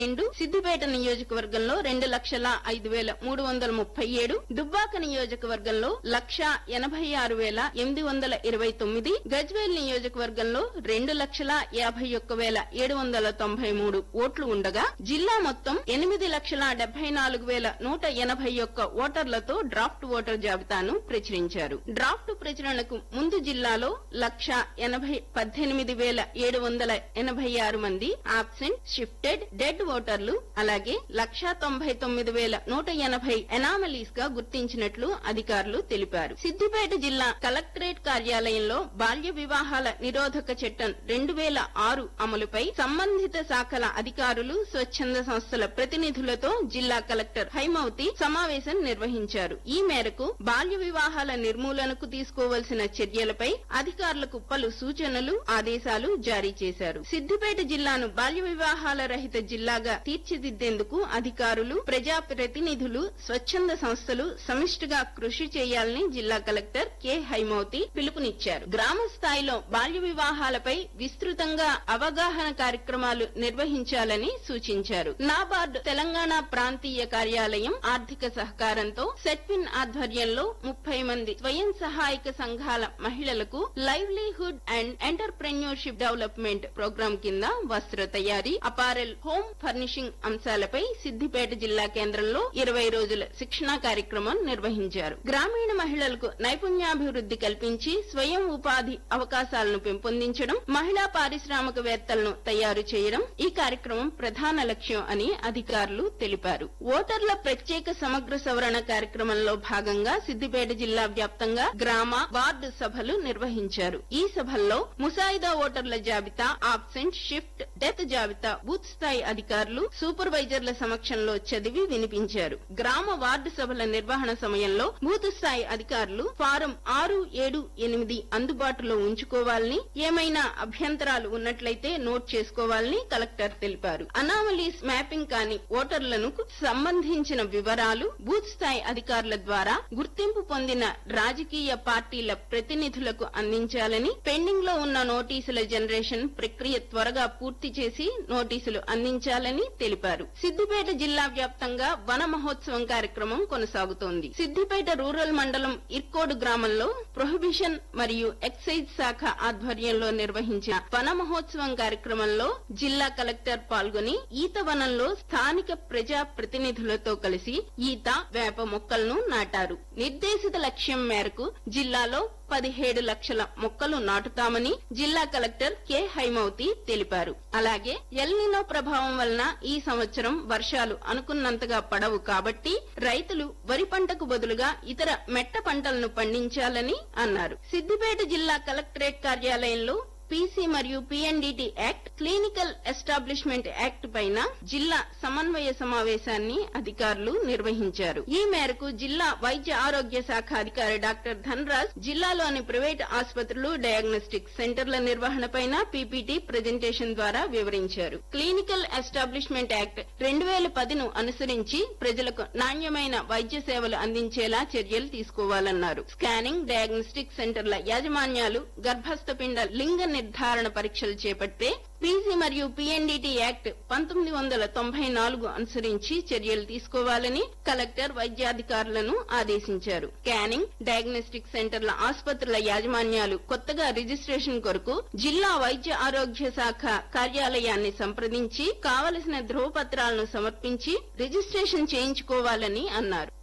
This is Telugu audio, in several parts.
రెండు సిద్దిపేట నియోజకవర్గంలో రెండు లక్షల ఐదు వేల మూడు వందల ముప్పై ఏడు దుబ్బాక నియోజకవర్గంలో లక్ష ఎనభై ఆరు వేల ఎనిమిది వందల ఇరవై తొమ్మిది గజ్వేల్ నియోజకవర్గంలో రెండు లక్షల యాభై ఒక్క వేల ఏడు వందల తొంభై మూడు ఓట్లు ఉండగా జిల్లా మొత్తం ఎనిమిది లక్షల డెబ్బై నాలుగు వేల నూట ఎనభై ఒక్క ఓటర్లతో డ్రాఫ్ట్ ఓటర్ జాబితాను ప్రచురించారు డ్రాఫ్ట్ ప్రచురణకు ముందు జిల్లాలో లక్ష ఎనభై పద్దెనిమిది వేల ఏడు వందల ఎనభై ఆరు మంది ఆబ్సెంట్ షిఫ్టెడ్ డెడ్ ఓటర్లు అలాగే లక్ష తొంభై తొమ్మిది వేల నూట ఎనభై ఎనామలీస్ గా గుర్తించినట్లు అధికారులు తెలిపారు సిద్దిపేట జిల్లా కలెక్టరేట్ కార్యాలయంలో బాల్య వివాహాల నిరోధక చట్టం రెండు వేల ఆరు అమలుపై సంబంధిత శాఖల అధికారులు స్వచ్ఛంద సంస్థల ప్రతినిధులతో జిల్లా కలెక్టర్ హైమవతి సమావేశం నిర్వహించారు ఈ మేరకు బాల్య వివాహాల నిర్మూలనకు తీసుకోవలసిన చర్యలపై అధికారులకు పలు సూచనలు ఆదేశాలు జారీ చేశారు సిద్దిపేట జిల్లాను బాల్య వివాహాల రహిత జిల్లాగా తీర్చిదిద్దేందుకు అధికారులు ప్రజా ప్రతినిధులు స్వచ్ఛంద సంస్థలు సమిష్టిగా కృషి చేయాలని జిల్లా కలెక్టర్ కె హైమవతి పిలుపునిచ్చారు గ్రామ స్థాయిలో బాల్య వివాహాలపై విస్తృతంగా అవగాహన కార్యక్రమాలు నిర్వహించాలని సూచించారు నాబార్డు తెలంగాణ ప్రాంతీయ కార్యాలయం ఆర్థిక సహకారంతో సెట్విన్ ఆధ్వర్యంలో ముప్పై మంది స్వయం సహాయక సంఘాల మహిళలకు livelihood and entrepreneurship development program కింద వస్త్ర తయారీ అపారెల్ హోమ్ ఫర్నిషింగ్ అంశాలపై సిద్దిపేట జిల్లా కేంద్రంలో ఇరవై రోజుల శిక్షణా కార్యక్రమం నిర్వహించారు గ్రామీణ మహిళలకు నైపుణ్యాభివృద్ధి కల్పించి స్వయం ఉపాధి అవకాశాలను పెంపొందించడం మహిళా పారిశ్రామికవేత్తలను తయారు చేయడం ఈ కార్యక్రమం ప్రధాన లక్ష్యం అని అధికారులు తెలిపారు ఓటర్ల ప్రత్యేక సమగ్ర సవరణ కార్యక్రమంలో భాగంగా సిద్దిపేట జిల్లా వ్యాప్తంగా గ్రామ వార్డు సభలు నిర్వహించారు ఈ సభల్లో ముసాయిదా ఓటర్ల జాబితా ఆబ్సెంట్ షిఫ్ట్ డెత్ జాబితా బూత్ స్థాయి అధికారులు సూపర్వైజర్ల సమక్షంలో చదివి వినిపించారు గ్రామ వార్డు సభల నిర్వహణ సమయంలో బూత్ స్థాయి అధికారులు ఫారం ఆరు ఏడు ఎనిమిది అందుబాటులో ఉంచుకోవాలని ఏమైనా అభ్యంతరాలు ఉన్నట్లయితే నోట్ చేసుకోవాలని కలెక్టర్ తెలిపారు అనామలీస్ మ్యాపింగ్ కాని ఓటర్లను సంబంధించిన వివరాలు బూత్ స్థాయి అధికారుల ద్వారా గుర్తింపు పొందిన రాజకీయ పార్టీల ప్రతినిధులకు అందించాలని పెండింగ్ లో ఉన్న నోటీసుల జనరేషన్ ప్రక్రియ త్వరగా పూర్తి చేసి నోటీసులు అందించాలని తెలిపారు సిద్దిపేట జిల్లా వ్యాప్తంగా వన మహోత్సవం కార్యక్రమం కొనసాగుతోంది సిద్దిపేట రూరల్ మండలం ఇర్కోడు గ్రామంలో ప్రొహిబిషన్ మరియు ఎక్సైజ్ శాఖ ఆధ్వర్యంలో నిర్వహించిన వన మహోత్సవం కార్యక్రమంలో జిల్లా కలెక్టర్ పాల్గొని ఈత వనంలో స్థానిక ప్రజా ప్రతినిధులతో కలిసి ఈత వేప మొక్కలను నాటారు నిర్దేశిత లక్ష్యం మేరకు జిల్లాలో పదిహేడు లక్షల మొక్కలు నాటుతామని జిల్లా కలెక్టర్ కె హైమవతి తెలిపారు అలాగే ఎల్నినో ప్రభావం వలన ఈ సంవత్సరం వర్షాలు అనుకున్నంతగా పడవు కాబట్టి రైతులు వరి పంటకు బదులుగా ఇతర మెట్ట పంటలను పండించాలని అన్నారు సిద్దిపేట జిల్లా కలెక్టరేట్ కార్యాలయంలో పీసీ మరియు PNDT act clinical establishment act పైన జిల్లా సమన్వయ సమావేశాన్ని అధికారులు నిర్వహించారు ఈ మేరకు జిల్లా వైద్య ఆరోగ్య శాఖ అధికారి డాక్టర్ ధనరాజ్ జిల్లాలోని ప్రైవేట్ ఆసుపత్రులు డయాగ్నోస్టిక్ సెంటర్ల నిర్వహణపైన పీపీటీ ప్రజెంటేషన్ ద్వారా వివరించారు క్లినికల్ ఎస్టాబ్లిష్మెంట్ యాక్ట్ రెండు వేల పదిను అనుసరించి ప్రజలకు నాణ్యమైన వైద్య సేవలు అందించేలా చర్యలు తీసుకోవాలన్నారు స్కానింగ్ డయాగ్నోస్టిక్ సెంటర్ల యాజమాన్యాలు గర్భస్థ పిండ లింగ నిర్ధారణ పరీక్షలు చేపడితే పీసీ మరియు పిఎన్డిటి యాక్ట్ పంతొమ్మిది వందల తొంభై నాలుగు అనుసరించి చర్యలు తీసుకోవాలని కలెక్టర్ వైద్యాధికారులను ఆదేశించారు స్కానింగ్ డయాగ్నోస్టిక్ సెంటర్ల ఆసుపత్రుల యాజమాన్యాలు కొత్తగా రిజిస్ట్రేషన్ కొరకు జిల్లా వైద్య ఆరోగ్య శాఖ కార్యాలయాన్ని సంప్రదించి కావలసిన ధ్రువపత్రాలను సమర్పించి రిజిస్ట్రేషన్ చేయించుకోవాలని అన్నారు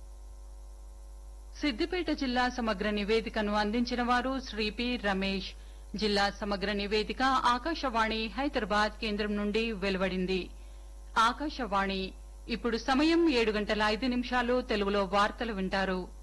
సిద్దిపేట జిల్లా సమగ్ర నివేదికను అందించిన వారు శ్రీ పి రమేష్ జిల్లా సమగ్ర నివేదిక ఆకాశవాణి హైదరాబాద్ కేంద్రం నుండి వెలువడింది ఆకాశవాణి ఇప్పుడు సమయం ఏడు గంటల ఐదు నిమిషాలు తెలుగులో వార్తలు వింటారు